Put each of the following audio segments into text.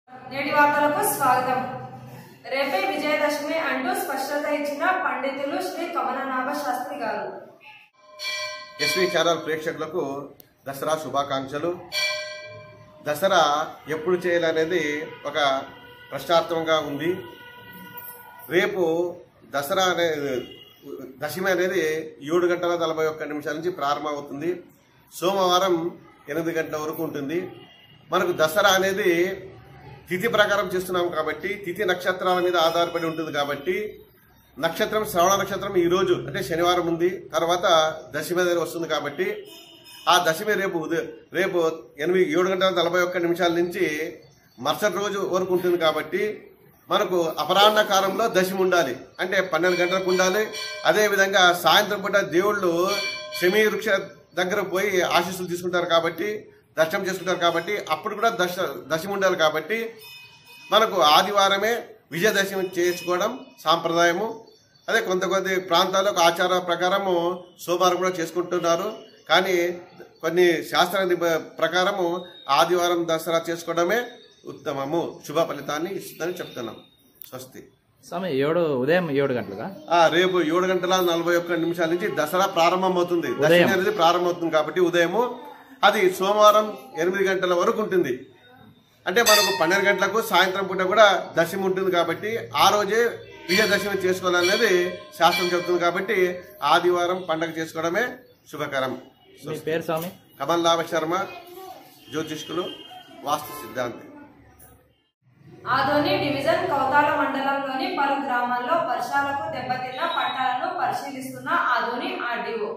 నేటి వార్తలకు స్వాగతం రేపే విజయదశమి అంటూ స్పష్టత ఇచ్చిన పండితులు శ్రీ కమలనాభ శాస్త్రి గారు ఎస్వి ఛానల్ ప్రేక్షకులకు దసరా శుభాకాంక్షలు దసరా ఎప్పుడు చేయాలనేది ఒక ప్రశ్నార్థంగా ఉంది రేపు దసరా అనే దశమి అనేది ఏడు గంటల నలభై ఒక్క నిమిషాల నుంచి ప్రారంభమవుతుంది సోమవారం ఎనిమిది గంటల వరకు ఉంటుంది మనకు దసరా అనేది తిథి ప్రకారం చేస్తున్నాం కాబట్టి తిథి నక్షత్రాల మీద ఆధారపడి ఉంటుంది కాబట్టి నక్షత్రం శ్రవణ నక్షత్రం ఈ రోజు అంటే శనివారం ఉంది తర్వాత దశమి అనేది వస్తుంది కాబట్టి ఆ దశమి రేపు ఉదయం రేపు ఎనిమిది ఏడు గంటల నలభై ఒక్క నిమిషాల నుంచి మరుసటి రోజు వరకు ఉంటుంది కాబట్టి మనకు అపరాహ్న కాలంలో దశమి ఉండాలి అంటే పన్నెండు గంటలకు ఉండాలి అదేవిధంగా సాయంత్రం పూట దేవుళ్ళు శమీ వృక్ష దగ్గర పోయి ఆశీస్సులు తీసుకుంటారు కాబట్టి దర్శనం చేసుకుంటారు కాబట్టి అప్పుడు కూడా దశ దశమి ఉండాలి కాబట్టి మనకు ఆదివారమే విజయదశమి చేసుకోవడం సాంప్రదాయము అదే కొంత కొద్ది ప్రాంతాలకు ఆచార ప్రకారము సోమవారం కూడా చేసుకుంటున్నారు కానీ కొన్ని శాస్త్ర నిబ- ప్రకారము ఆదివారం దసరా చేసుకోవడమే ఉత్తమము శుభ ఫలితాన్ని ఇస్తుందని చెప్తున్నాం స్వస్తి స్వామి ఏడు ఉదయం ఏడు గంటలుగా ఆ రేపు ఏడు గంటల నలభై ఒక్క నిమిషాల నుంచి దసరా ప్రారంభమవుతుంది ఉదయం. దశమి అనేది ప్రారంభమవుతుంది కాబట్టి ఉదయము అది సోమవారం ఎనిమిది గంటల వరకు ఉంటుంది అంటే మనకు పన్నెండు గంటలకు సాయంత్రం పూట కూడా దశమి ఉంటుంది కాబట్టి ఆ రోజే విజయదశమి చేసుకోవాలనేది శాస్త్రం చెబుతుంది కాబట్టి ఆదివారం పండగ చేసుకోవడమే శుభకరం మీ పేరు స్వామి కమల్ లాభ శర్మ జ్యోతిష్కులు వాస్తు సిద్ధాంతి ఆదోని డివిజన్ కౌతాల మండలంలోని పలు గ్రామాల్లో వర్షాలకు దెబ్బతిన్న పంటలను పరిశీలిస్తున్న ఆదోని ఆర్డీఓ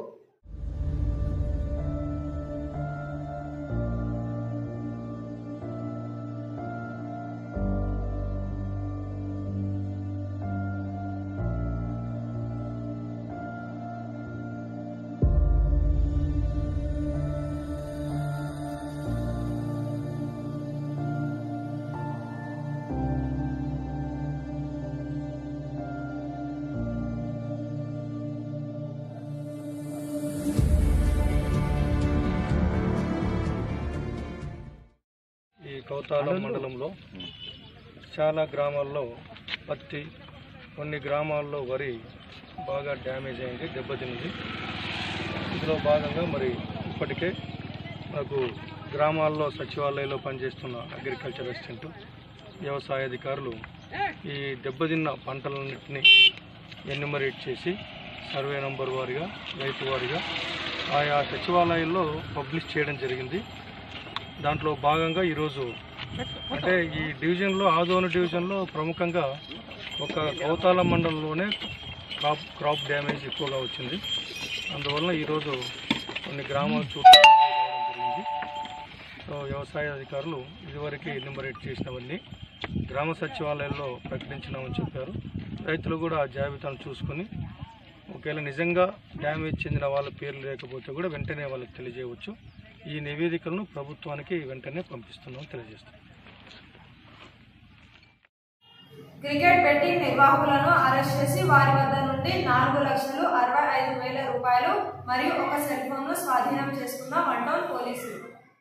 ఈ కౌతాల మండలంలో చాలా గ్రామాల్లో పత్తి కొన్ని గ్రామాల్లో వరి బాగా డ్యామేజ్ అయింది దెబ్బతిన్నది ఇందులో భాగంగా మరి ఇప్పటికే మనకు గ్రామాల్లో సచివాలయంలో పనిచేస్తున్న అగ్రికల్చర్ అసిస్టెంట్ వ్యవసాయ అధికారులు ఈ దెబ్బతిన్న పంటలన్నింటినీ ఎన్యుమరేట్ చేసి సర్వే నంబర్ వారిగా రైతు వారిగా ఆయా సచివాలయాల్లో పబ్లిష్ చేయడం జరిగింది దాంట్లో భాగంగా ఈరోజు అంటే ఈ డివిజన్లో ఆదోని డివిజన్లో ప్రముఖంగా ఒక కౌతాల మండలంలోనే క్రాప్ క్రాప్ డ్యామేజ్ ఎక్కువగా వచ్చింది అందువలన ఈరోజు కొన్ని గ్రామాలు చూడడం జరిగింది సో వ్యవసాయ అధికారులు ఇదివరకు ఎన్యూమరేట్ చేసినవన్నీ గ్రామ సచివాలయాల్లో ప్రకటించినామని చెప్పారు రైతులు కూడా ఆ జాబితాను చూసుకొని ఒకవేళ నిజంగా డ్యామేజ్ చెందిన వాళ్ళ పేర్లు లేకపోతే కూడా వెంటనే వాళ్ళకి తెలియజేయవచ్చు ఈ నివేదికలను ప్రభుత్వానికి వెంటనే పంపిస్తున్నాం తెలియజేస్తాం క్రికెట్ బెట్టింగ్ నిర్వాహకులను అరెస్ట్ చేసి వారి వద్ద నుండి నాలుగు లక్షలు అరవై ఐదు వేల రూపాయలు మరియు ఒక సెల్ ఫోన్ ను స్వాధీనం చేసుకున్న వన్ టౌన్ పోలీసులు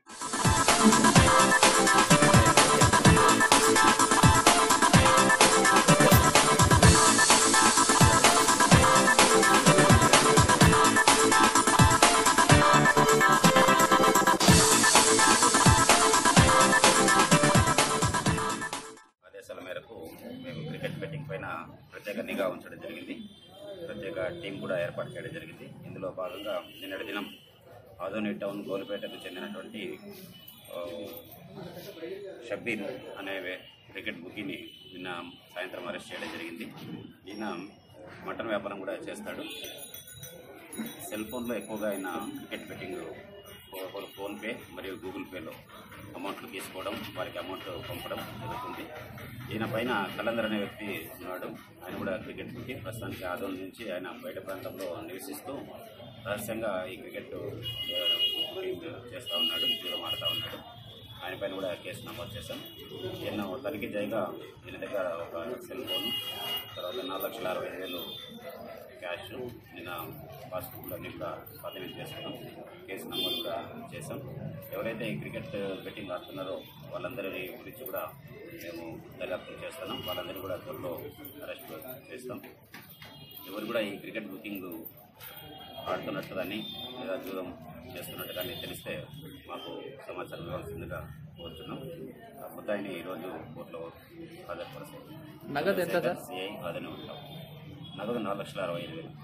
ఆదేశాల మేరకు మేము క్రికెట్ బెట్టింగ్ పైన ప్రత్యేక నిఘా ఉంచడం జరిగింది ప్రత్యేక టీం కూడా ఏర్పాటు చేయడం జరిగింది ఇందులో భాగంగా నిన్నటి దినం ఆదోని టౌన్ గోల్పేటకు చెందినటువంటి ఆ, షబ్బీర్ అనే వే- క్రికెట్ బుకీని నిన్న సాయంత్రం అరెస్ట్ చేయడం జరిగింది ఈయన మటన్ వ్యాపారం కూడా చేస్తాడు సెల్ ఫోన్లో ఎక్కువగా ఆయన క్రికెట్ బెట్టింగ్ ఫో- ఫోన్పే మరియు గూగుల్ పేలో అమౌంట్లు తీసుకోవడం వారికి అమౌంట్ పంపడం జరుగుతుంది ఈయన పైన కలందర్ అనే వ్యక్తి ఉన్నాడు ఆయన కూడా క్రికెట్ బుకి ప్రస్తుతానికి ఆదోళన నుంచి ఆయన బయట ప్రాంతంలో నివసిస్తూ రహస్యంగా ఈ క్రికెట్ ఆ, బుకింగ్ చేస్తూ ఉన్నాడు దూరం ఆడుతూ ఉన్నాడు ఆయన పైన కూడా కేసు నమోదు చేశాం ఈయన తనిఖీ చేయగా ఈయన దగ్గర ఒక సెల్ ఫోన్ తర్వాత నాలుగు లక్షల అరవై ఐదు వేలు క్యాష్ నిన్న పాస్బుక్లో అన్ని కూడా స్వాధీనం చేసుకున్నాం కేసు నమోదు కూడా చేసాం ఎవరైతే ఈ క్రికెట్ బెట్టింగ్ ఆడుతున్నారో వాళ్ళందరి గురించి కూడా మేము దర్యాప్తు చేస్తున్నాం వాళ్ళందరినీ కూడా త్వరలో అరెస్ట్ చేస్తాం ఎవరు కూడా ఈ క్రికెట్ బుకింగ్ ఆడుతున్నట్టు కానీ లేదా దూరం చేస్తున్నట్టు కానీ తెలిస్తే మాకు సమాచారం ఇవ్వాల్సిందిగా కోరుతున్నాం ఆ ముద్దాయిని ఈరోజు కోర్టులో హాజరుపరుస్తాం నగదు ఎంత సార్? సిఐ అదనే ఉంటాం నగదు నాలుగు లక్షల అరవై ఐదు వేలు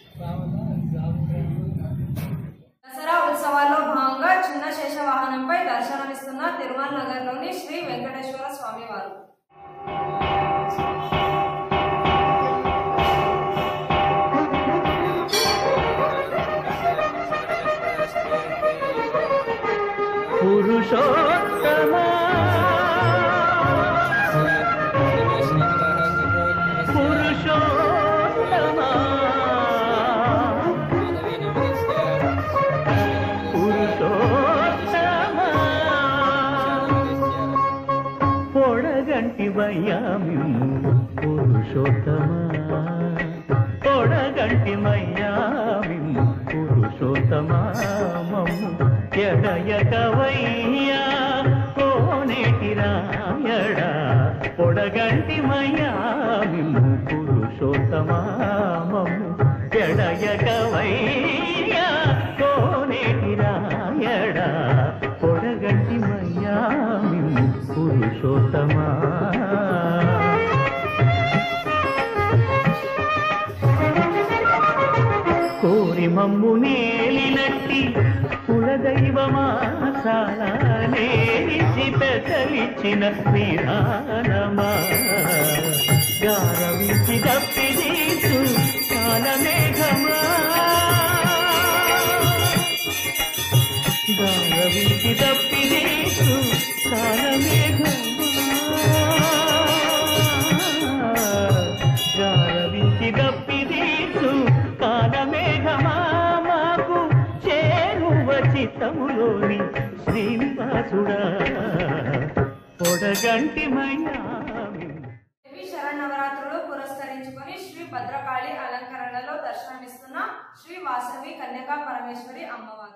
దసరా ఉత్సవాల్లో భాగంగా చిన్న శేష వాహనంపై దర్శనమిస్తున్న తిరుమల నగర్లోని శ్రీ వెంకటేశ్వర స్వామి వారు పురుషోత్తమ పురుషోత్తమ పురుషోత్తమ పొడగంటి వయ్యామిము పురుషోత్తమ పొడగంటి మయ్యామిము పురుషోత్తమ మమ్ము ఎడయకవయ్యా కోనేటి రాయడా పొడగంటి మయ్యామిము పురుషోత్తమ మమ్ము ఎడయకవయ్యా కోనేటి రాయడా పొడగంటి మయ్యామిము పురుషోత్తమా కోరి మమ్ము నేలినట్టి కులదైవమా నేసి పెద్దలిచ్చిన విధానమా గారవించి తప్పిదీసు కాలమేఘమా గారవించి తప్పిదీసు కాలమేఘమా గారవించి తప్పిదీసు కాలమేఘమా మాకు చేరువ చిత్తములోని శ్రీనివాసుడా పొడగంటి మయ్యామి దేవి శరణవరాత్రులు పురస్కరించుకొని శ్రీ భద్రకాళి అలంకరణలో దర్శనమిస్తున్న శ్రీ వాసవి కన్యకా పరమేశ్వరి అమ్మవారు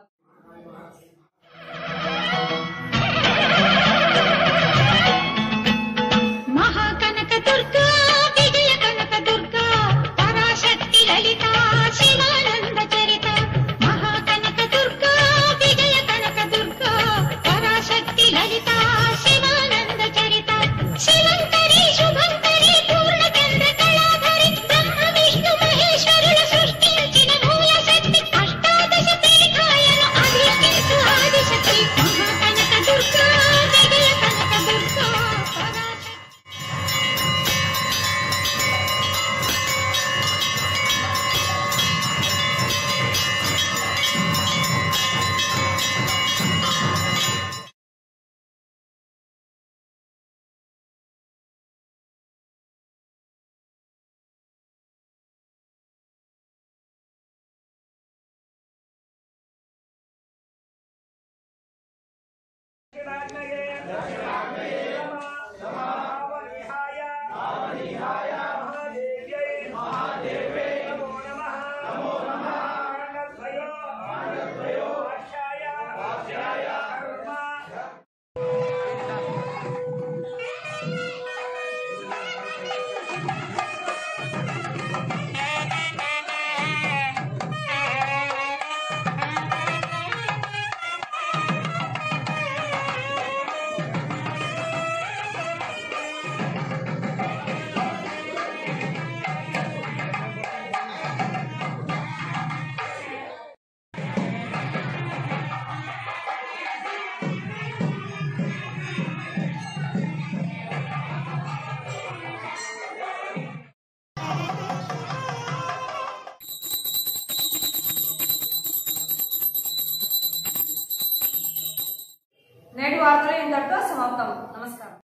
మహాకనక దుర్గా విజయ కనక దుర్గా పరాశక్తి లలిత శివానంద చరిత మహాకనక దుర్గా విజయ కనక దుర్గా పరాశక్తి లలిత శివానంద చరిత శివంకరి శుభంకరి పూర్ణచంద్ర కళాధరి బ్రహ్మ విష్ణు మహేశ్వరుల సృష్టించిన మూల శక్తి అష్టాదశ పీఠాయను అధిష్ఠించు ఆదిశక్తి మహాకనక దుర్గా విజయ కనక దుర్గా పరాశక్తి నేటి వార్తలు ఇంతటితో సమాప్తం నమస్కారం